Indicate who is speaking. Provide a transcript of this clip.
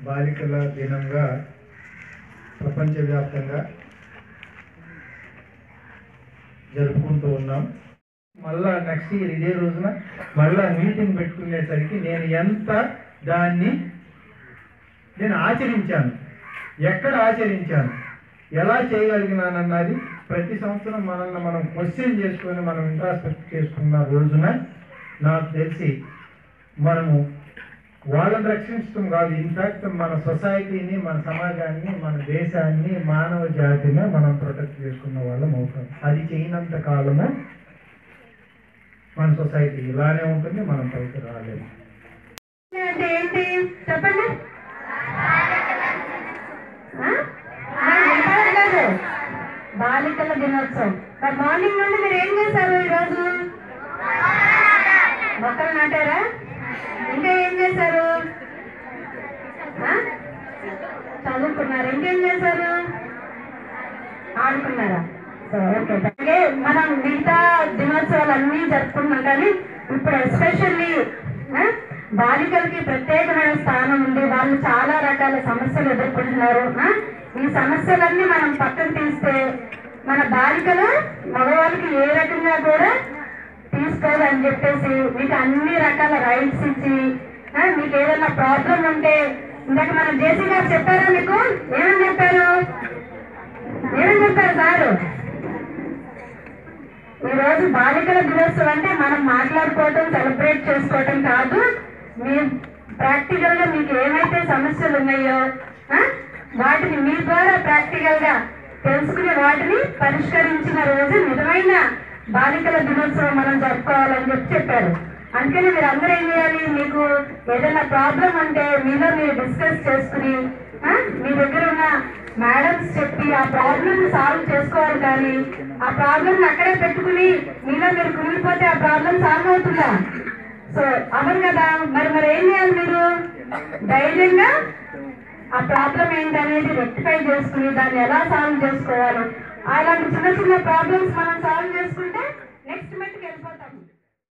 Speaker 1: బాలికల దినంగా ప్రపంచవ్యాప్తంగా జరుపుకుంటూ ఉన్నాం మళ్ళా నెక్స్ట్ ఇయర్ ఇదే రోజున మళ్ళా మీటింగ్ పెట్టుకునేసరికి నేను ఎంత దాన్ని నేను ఆచరించాను ఎక్కడ ఆచరించాను ఎలా చేయగలిగినానన్నది ప్రతి సంవత్సరం మనల్ని మనం క్వశ్చన్ చేసుకొని మనం ఇంట్రాస్పెక్ట్ చేసుకున్న రోజున నాకు తెలిసి మనము వాళ్ళని రక్షించడం కాదు ఇన్ఫాక్ట్ మన సొసైటీని మన సమాజాన్ని మన దేశాన్ని మానవ జాతిని మనం ప్రొటెక్ట్ చేసుకున్న వాళ్ళం అవుతాం అది చేయనంత కాలము మన సొసైటీ ఇలానే ఉంటుంది మనం పైకి రాలేము
Speaker 2: అంటే ఏంటి చెప్పండి ఆ? నాకు వినపడట్లేదు. బాలికల దినోత్సవం మరి మార్నింగ్ నుండి మీరు ఏం చేశారు ఈరోజు మొక్కలు నాటారా ఇంకా ఏం చేశారు ఆ? చదువుకున్నారు ఇంకేం చేశారు ఆడుకున్నారా సో, ఓకే అలాగే మనం మిగతా దినోత్సవాలు అన్నీ జరుపుకుంటున్నాం కానీ ఇప్పుడు ఎస్పెషల్లీ బాలికలకి ప్రత్యేకమైన స్థానం ఉంది వాళ్ళు చాలా రకాల సమస్యలు ఎదుర్కొంటున్నారు ఆ? ఈ సమస్యలన్నీ మనం పక్కన తీస్తే మన బాలికలు మగవాళ్ళకి ఏ రకంగా కూడా తీసుకోవాలని చెప్పేసి మీకు అన్ని రకాల రైట్స్ ఇచ్చి ఆ, మీకు ఏదైనా ప్రాబ్లం ఉంటే ఇందాక మన జేసీ గారు చెప్పారా మీకు ఏమని చెప్పారు ఏమని చెప్పారు సారు ఈ రోజు బాలికల దినోత్సవం అంటే మనం మాట్లాడుకోవటం సెలబ్రేట్ చేసుకోవటం కాదు మీ ప్రాక్టికల్ గా మీకు ఏమైతే సమస్యలు ఉన్నాయో ఆ, వాటిని మీ ద్వారా ప్రాక్టికల్ గా తెలుసుకునే వాటిని పరిష్కరించిన రోజు నిజమైన బాలికల దినోత్సవం మనం జరుపుకోవాలని చెప్పి చెప్పారు అందుకని మీరు అందరూ ఏం చేయాలి మీకు ఏదైనా ప్రాబ్లం ఉంటే మీలో మీరు డిస్కస్ చేసుకుని ఆ, మీ దగ్గర ఉన్న మేడమ్స్ చెప్పి ఆ ప్రాబ్లమ్ సాల్వ్ చేసుకోవాలి కానీ ఆ ప్రాబ్లమ్ అక్కడే పెట్టుకుని మీలో మీరు కుమిలిపోతే ఆ ప్రాబ్లం సాల్వ్ అవుతుందా సో అవును కదా మరి మరి ఏం చేయాలి మీరు ధైర్యంగా ఆ ప్రాబ్లం ఏంటనేది రెక్టిఫై చేసుకుని దాన్ని ఎలా సాల్వ్ చేసుకోవాలి అలాంటి చిన్న చిన్న ప్రాబ్లమ్స్ మనం సాల్వ్ చేసుకుంటే నెక్స్ట్ మెట్కి వెళ్ళిపోతాం